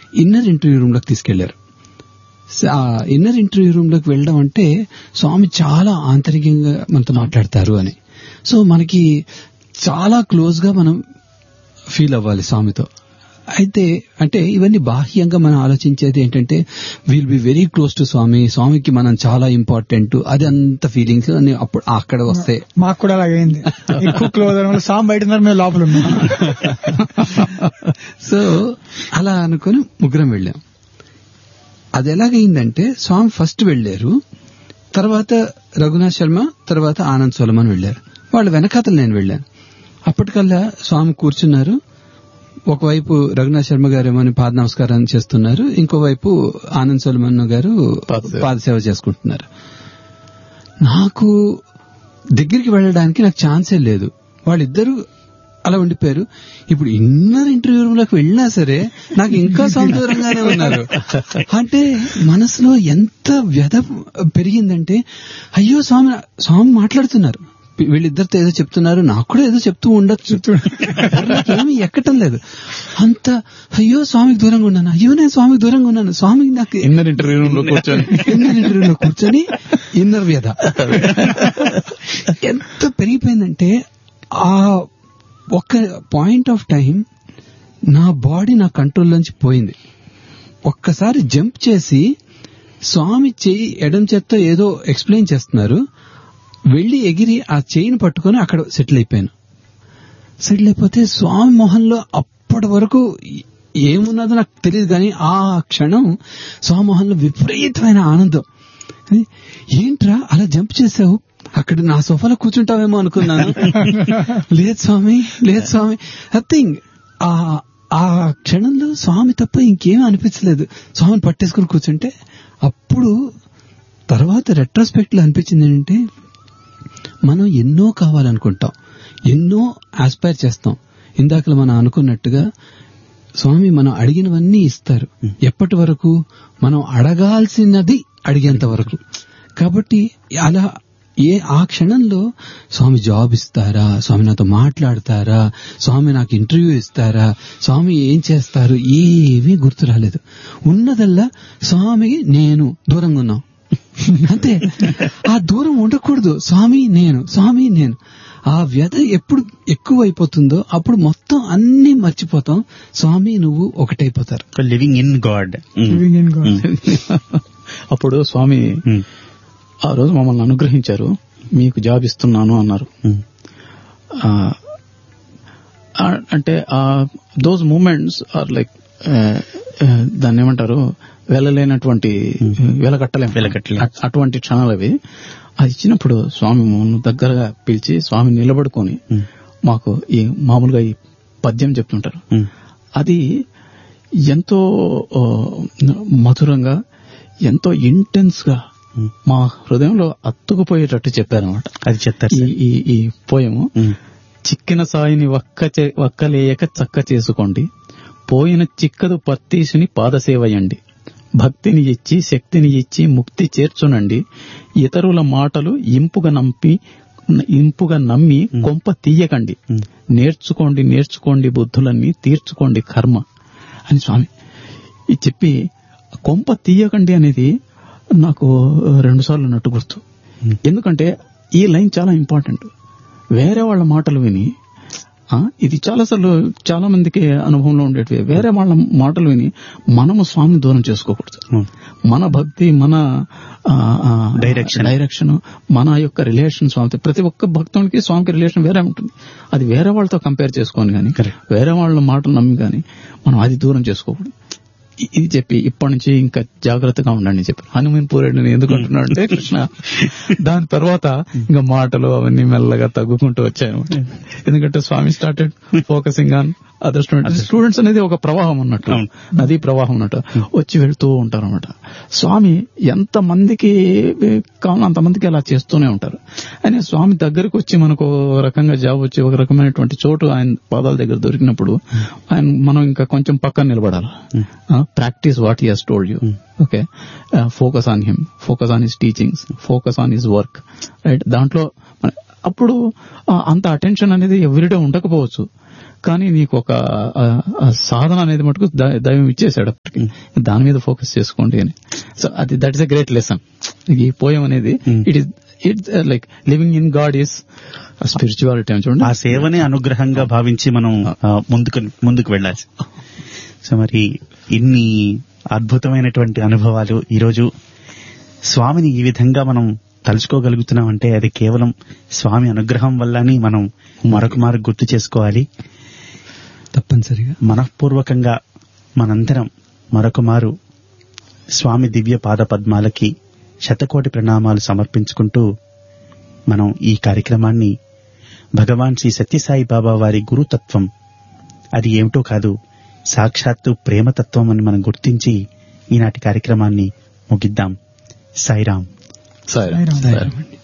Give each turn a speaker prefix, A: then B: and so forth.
A: Inner interview room లోకి తీసుకెళ్లారు స- ఆ ఇన్నర్ ఇంటర్వ్యూ రూమ్ లోకి వెళ్ళడం అంటే స్వామి చాలా ఆంతరికంగా మనతో మాట్లాడతారు అని సో మనకి చాలా క్లోజ్ గా మనం ఫీల్ అవ్వాలి స్వామితో అయితే అంటే ఇవన్నీ బాహ్యంగా మనం ఆలోచించేది ఏంటంటే will be very close to Swami స్వామికి మనం చాలా ఇంపార్టెంట్ అది అంత ఫీలింగ్స్ అని అప్పుడు అక్కడ వస్తాయి
B: మాకు కూడా అలాగైంది ఎక్కువ క్లోజ్ అయిన సామ్ బయట ఉన్నారు మేము లోపల ఉన్నాం
A: సో అలా అనుకుని ముగ్గురం వెళ్ళాం అది ఎలాగైందంటే స్వామి ఫస్ట్ వెళ్ళారు తర్వాత రఘునాథ్ శర్మ తర్వాత ఆనంద్ సోలమన్ వెళ్ళారు వాళ్ళ వెనకాతలు నేను వెళ్ళాను అప్పటికల్లా స్వామి కూర్చున్నారు ఒకవైపు రఘునాథ్ శర్మ గారు ఏమో పాద నమస్కారం చేస్తున్నారు ఇంకోవైపు ఆనంద్ సోలమన్ గారు
C: పాదసేవ.
A: పాదసేవ చేసుకుంటున్నారు నాకు దగ్గరికి వెళ్ళడానికి నాకు ఛాన్సే లేదు వాళ్ళిద్దరూ అలా ఉండిపోయారు ఇప్పుడు ఇన్నర్ ఇంటర్వ్యూ రూమ్ లోకి వెళ్ళినా సరే నాకు ఇంకా సంతూరంగానే ఉన్నారు అంటే మనసులో ఎంత వ్యధ పెరిగిందంటే అయ్యో స్వామి స్వామి మాట్లాడుతున్నారు వీళ్ళిద్దరితో ఏదో చెప్తున్నారు నాకు కూడా ఏదో చెప్తూ ఉండొచ్చు ఏమీ ఎక్కటం లేదు అంత అయ్యో స్వామికి దూరంగా ఉన్నాను అయ్యో నేను స్వామికి దూరంగా ఉన్నాను స్వామికి నాకు
C: ఇన్నర్ ఇంటర్వ్యూ రూమ్ లో కూర్చొని
A: ఇన్నర్ ఇంటర్వ్యూలో కూర్చొని ఇన్నర్ వ్యధ ఎంత పెరిగిపోయిందంటే ఆ ఒక పాయింట్ ఆఫ్ టైం నా బాడీ నా కంట్రోల్లోంచి పోయింది ఒక్కసారి జంప్ చేసి స్వామి చెయ్యి ఎడం చేత్తో ఏదో ఎక్స్ప్లెయిన్ చేస్తున్నారు వెళ్లి ఎగిరి ఆ చెయ్యిని పట్టుకొని అక్కడ సెటిల్ అయిపోయాను సెటిల్ అయిపోతే స్వామి మొహంలో అప్పటి వరకు ఏమున్నదో నాకు తెలియదు కానీ ఆ క్షణం స్వామి మొహంలో విపరీతమైన ఆనందం అది, ఏంట్రా అలా జంప్ చేసావు అక్కడ నా సోఫాలో కూర్చుంటావేమో అనుకున్నాను లేదు స్వామి లేదు స్వామి నథింగ్ ఆ ఆ క్షణంలో స్వామి తప్ప ఇంకేమీ అనిపించలేదు స్వామిని పట్టేసుకుని కూర్చుంటే అప్పుడు తర్వాత రెట్రోస్పెక్ట్ లో అనిపించింది ఏంటంటే మనం ఎన్నో కావాలనుకుంటాం ఎన్నో ఆస్పైర్ చేస్తాం ఇందాక మనం అనుకున్నట్టుగా స్వామి మనం అడిగినవన్నీ ఇస్తారు ఎప్పటి వరకు మనం అడగాల్సినది అడిగేంత వరకు కాబట్టి అలా ఏ ఆ క్షణంలో స్వామి జాబ్ ఇస్తారా స్వామి నాతో మాట్లాడతారా స్వామి నాకు ఇంటర్వ్యూ ఇస్తారా స్వామి ఏం చేస్తారు ఏమీ గుర్తు రాలేదు ఉన్నదల్లా స్వామికి నేను దూరంగా ఉన్నాం అంతే ఆ దూరం ఉండకూడదు స్వామి నేను స్వామి నేను ఆ వ్యధ ఎప్పుడు ఎక్కువ అయిపోతుందో అప్పుడు మొత్తం అన్ని మర్చిపోతాం స్వామి నువ్వు ఒకటైపోతారు
D: living in God
B: Living in God.
C: అప్పుడు స్వామి ఆ రోజు మమ్మల్ని అనుగ్రహించారు మీకు జాబ్ ఇస్తున్నాను అన్నారు ఆ, ఆ, అంటే దోస్ మూమెంట్స్ ఆర్ లైక్ దాన్ని ఏమంటారు వెళ్ళలేనటువంటి వెలకట్టలేం
D: వెలకట్టలేం.
C: అట్- అటువంటి క్షణాలు అవి అది ఇచ్చినప్పుడు స్వామి మమ్మల్ని దగ్గరగా పిలిచి స్వామి నిలబడుకొని మాకు ఈ మామూలుగా ఈ పద్యం చెప్తుంటారు అది ఎంతో ఆ, మధురంగా ఎంతో ఇంటెన్స్ గా మా హృదయంలో అత్తుకుపోయేటట్టు చెప్పారనమాట
D: అది చెప్తారు
C: ఈ
D: సార్.
C: ఈ ఈ పోయము చిక్కిన సాయిని వక్క చే- వక్కలేయక చక్క చేసుకోండి పోయిన చిక్కదు పత్తీసుని పాదసేవయండి భక్తిని ఇచ్చి శక్తిని ఇచ్చి ముక్తి చేర్చునండి ఇతరుల మాటలు ఇంపుగా నంపి ఇంపుగా నమ్మి కొంప తీయకండి నేర్చుకోండి నేర్చుకోండి బుద్ధులన్నీ తీర్చుకోండి కర్మ అని స్వామి ఇది చెప్పి కొంప తీయకండి అనేది నాకు రెండు సార్లు నట్టు గుర్తు ఎందుకంటే ఈ లైన్ చాలా ఇంపార్టెంట్ వేరే వాళ్ళ మాటలు విని ఆ, ఇది చాలా సార్లు చాలా మందికి అనుభవంలో ఉండేటివి వేరే వాళ్ళ మాటలు విని మనము స్వామిని దూరం చేసుకోకూడదు మన భక్తి మన ఆ, ఆ,
D: Direction.
C: డైరెక్షన్ మన యొక్క రిలేషన్ స్వామితో ప్రతి ఒక్క భక్తునికి స్వామికి రిలేషన్ వేరే ఉంటుంది అది వేరే వాళ్ళతో కంపేర్ చేసుకొని కానీ వేరే వాళ్ళ మాటలు నమ్మి కానీ మనం అది దూరం చేసుకోకూడదు ఇ- ఇది చెప్పి ఇప్పటి నుంచి ఇంకా జాగ్రత్తగా ఉండండి చెప్పి హనుమాన్ పూరేడు ఎందుకు అంటున్నాడు అంటే కృష్ణ దాని తర్వాత ఇంకా మాటలు అవన్నీ మెల్లగా తగ్గుకుంటూ వచ్చాయి ఎందుకంటే Swami started focusing on other students students అనేది ఒక ప్రవాహం ఉన్నట్టు
D: అవును.
C: నదీ ప్రవాహం ఉన్నట్టు వచ్చి వెళ్తూ ఉంటారు అనమాట స్వామి ఎంత మందికి కావాలో అంతమందికి అలా చేస్తూనే ఉంటారు ఆయన స్వామి దగ్గరకు వచ్చి మనకు ఒక రకంగా జాబ్ వచ్చి ఒక రకమైనటువంటి చోటు ఆయన పాదాల దగ్గర దొరికినప్పుడు ఆయన మనం ఇంకా కొంచెం పక్కన నిలబడాలి practice what he has told you okay focus on him focus on his teachings focus on his work right దాంట్లో మన- అప్పుడు ఆ, అంత అటెన్షన్ అనేది ఎవ్రీడే ఉండకపోవచ్చు కానీ నీకు ఒక ఆ, ఆ సాధన అనేది మటుకు ద- దైవం ఇచ్చేసాడు అప్పటికి దాని మీద ఫోకస్ చేసుకోండి అని సో అది that is a great lesson ఈ పోయం అనేది
D: Mm.
C: It is it like living in God is spirituality అని చూడండి
D: ఆ సేవనే అనుగ్రహంగా భావించి మనం ఆ, ముందుకు ముందుకు వెళ్ళాలి సో మరి ఇన్ని అద్భుతమైనటువంటి అనుభవాలు ఈరోజు స్వామిని ఈ విధంగా మనం తలుచుకోగలుగుతున్నాం అంటే అది కేవలం స్వామి అనుగ్రహం వల్లని మనం మరొక మారు గుర్తు చేసుకోవాలి
A: తప్పనిసరిగా
D: మనఃపూర్వకంగా మనందరం మరొక మారు స్వామి దివ్య పాద పద్మాలకి శతకోటి ప్రణామాలు సమర్పించుకుంటూ మనం ఈ కార్యక్రమాన్ని భగవాన్ శ్రీ సత్యసాయి బాబా వారి గురుతత్వం అది ఏమిటో కాదు సాక్షాత్తు ప్రేమతత్వం అని మనం గుర్తించి ఈనాటి కార్యక్రమాన్ని ముగిద్దాం సాయిరాం
C: సరే
B: సాయిరాం.
C: సరే